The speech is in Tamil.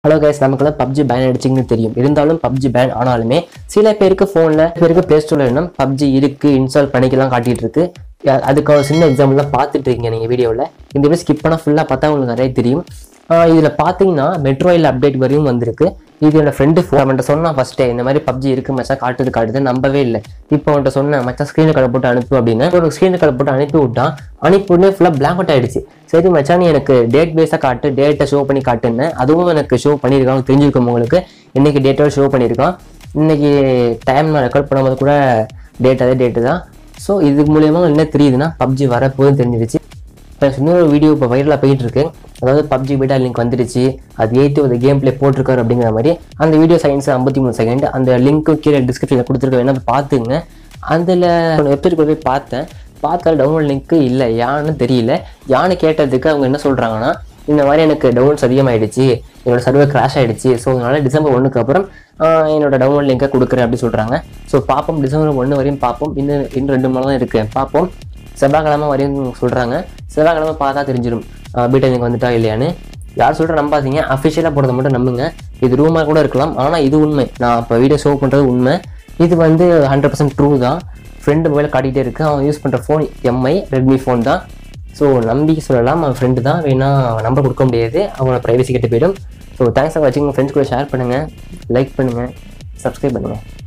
ஹலோ கைஸ் நமக்குலாம் பப்ஜி பேன் அடிச்சிங்கன்னு தெரியும் இருந்தாலும் பப்ஜி பேன் ஆனாலுமே சில பேருக்கு ஃபோனில் பேருக்கு ப்ளே ஸ்டோரில் என்ன பப்ஜி இருக்கு இன்ஸ்டால் பண்ணிக்கலாம் காட்டிட்டு இருக்கு அஹ் அதுக்கு ஒரு சின்ன எக்ஸாம்பிள் தான் பார்த்துட்டு இருக்கீங்க நீங்கள் வீடியோவில் இந்த வீடியோ ஸ்கிப் பண்ணால் ஃபுல்லாக பார்த்தா உங்களுக்கு நிறைய தெரியும் இதில் பார்த்தீங்கன்னா மெட்ரோயில் அப்டேட் வரையும் வந்திருக்கு இது என்னோட ஃப்ரெண்டு ஃபோன் அவன்கிட்ட சொன்னான் ஃபஸ்ட்டே இந்த மாதிரி பப்ஜி இருக்கு மச்சான் காட்டுது காட்டுது நம்பவே இல்லை இப்போ அவன்கிட்ட சொன்னேன் மச்சான் ஸ்க்ரீன் கடை போட்டு அனுப்பு அப்படின்னு ஒரு ஸ்க்ரீன் கடை போட்டு அனுப்பி விட்டான் அனுப்பி உடனே ஃபுல்லாக பிளாக் அவுட் ஆயிடுச்சு சரி மச்சான் நீ எனக்கு டேட் பேஸாக காட்டு டேட்டை ஷோ பண்ணி காட்டுன்னு அதுவும் எனக்கு ஷோ பண்ணியிருக்கான் தெரிஞ்சிருக்கும் உங்களுக்கு இன்னைக்கு டேட்டோட ஷோ பண்ணியிருக்கான் இன்னைக்கு டைம் நான் ரெக்கார்ட் பண்ணும்போது கூட டேட் அதே டேட்டு தான் ஸோ இது மூலியமா என்ன தெரியுதுன்னா பப்ஜி வரப்போதும் தெரிஞ்சிருச்சு ப்ளஸ் இன்னொரு வீடியோ இப்போ வைரலாக போயிட்டு இருக்கு அதாவது பப்ஜி பீட்டா லிங்க் வந்துடுச்சு அது ஏற்றி ஒரு கேம் ப்ளே போட்டிருக்காரு அப்படிங்கிற மாதிரி அந்த வீடியோ சயின்ஸ் ஐம்பத்தி மூணு செகண்ட் அந்த லிங்க்கும் கீழே டிஸ்கிரிப்ஷனில் கொடுத்துருக்க வேணா போய் பார்த்துங்க அதில் வெப்சைட் போய் பார்த்தேன் பார்த்தா டவுன்லோட் லிங்க்கு இல்லை யான்னு தெரியல யான்னு கேட்டதுக்கு அவங்க என்ன சொல்கிறாங்கன்னா இந்த மாதிரி எனக்கு டவுன்லோட்ஸ் அதிகமாகிடுச்சு என்னோட சர்வர் கிராஷ் ஆகிடுச்சு ஸோ அதனால டிசம்பர் ஒன்றுக்கு அப்புறம் ஆஹ், என்னோட டவுன்லோட் லிங்கை கொடுக்குறேன் அப்படின்னு சொல்கிறாங்க ஸோ பார்ப்போம் டிசம்பர் ஒன்று வரையும் பார்ப்போம் இன்னும் இன்னும் ரெண்டு மணி தான் இருக்குது பார்ப்போம் செவ்வாய்க்கிழமை வரையும் சொல்கிறாங்க செவ்வாய்க்கிழமை பார்த்தா தெரிஞ்சிடும் பீட்டா லிங்க் வந்துட்டா இல்லையான்னு யார் சொல்கிற நம்பாதீங்க அஃபிஷியலாக போடுறத மட்டும் நம்புங்க இது ரூமாக கூட இருக்கலாம் ஆனால் இது உண்மை நான் இப்போ வீடியோ ஷோ பண்ணுறது உண்மை இது வந்து ஹண்ட்ரட் பர்சன்ட் ட்ரூ தான் ஃப்ரெண்டு மொபைல் காட்டிகிட்டே இருக்கு அவன் யூஸ் பண்ணுற ஃபோன் எம்ஐ ரெட்மி ஃபோன் தான் ஸோ நம்பி சொல்லலாம் அவன் ஃப்ரெண்டு தான் வேணா நம்பர் கொடுக்க முடியாது அவனோட ப்ரைவசி கிட்ட போயிடும் ஸோ தேங்க்ஸ் ஃபார் வாட்சிங் உங்கள் ஃப்ரெண்ட்ஸ் கூட ஷேர் பண்ணுங்கள் லைக் பண்ணுங்கள் சப்ஸ்கிரைப் பண்ணுங்கள்